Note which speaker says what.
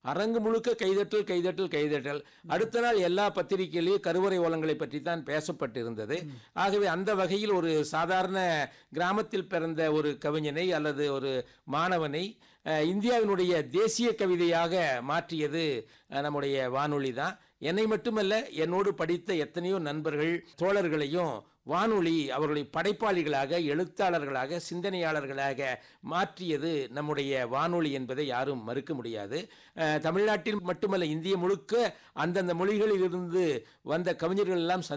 Speaker 1: அரங்கு முழுக்க கைதட்டல் கைதட்டல் கைதட்டல் அடுத்த நாள் எல்லா பத்திரிகையிலையும் கருவறை ஓலங்களை பற்றி தான் பேசப்பட்டிருந்தது ஆகவே அந்த வகையில் ஒரு சாதாரண கிராமத்தில் பிறந்த ஒரு கவிஞனை அல்லது ஒரு மாணவனை அஹ், இந்தியாவினுடைய தேசிய கவிதையாக மாற்றியது அஹ், நம்முடைய வானொலி தான் என்னை மட்டுமல்ல என்னோடு படித்த எத்தனையோ நண்பர்கள் தோழர்களையும் வானொலி அவர்களை படைப்பாளிகளாக எழுத்தாளர்களாக சிந்தனையாளர்களாக மாற்றியது நம்முடைய வானொலி என்பதை யாரும் மறுக்க முடியாது அஹ், தமிழ்நாட்டில் மட்டுமல்ல இந்திய முழுக்க அந்தந்த மொழிகளில் இருந்து வந்த கவிஞர்கள் எல்லாம்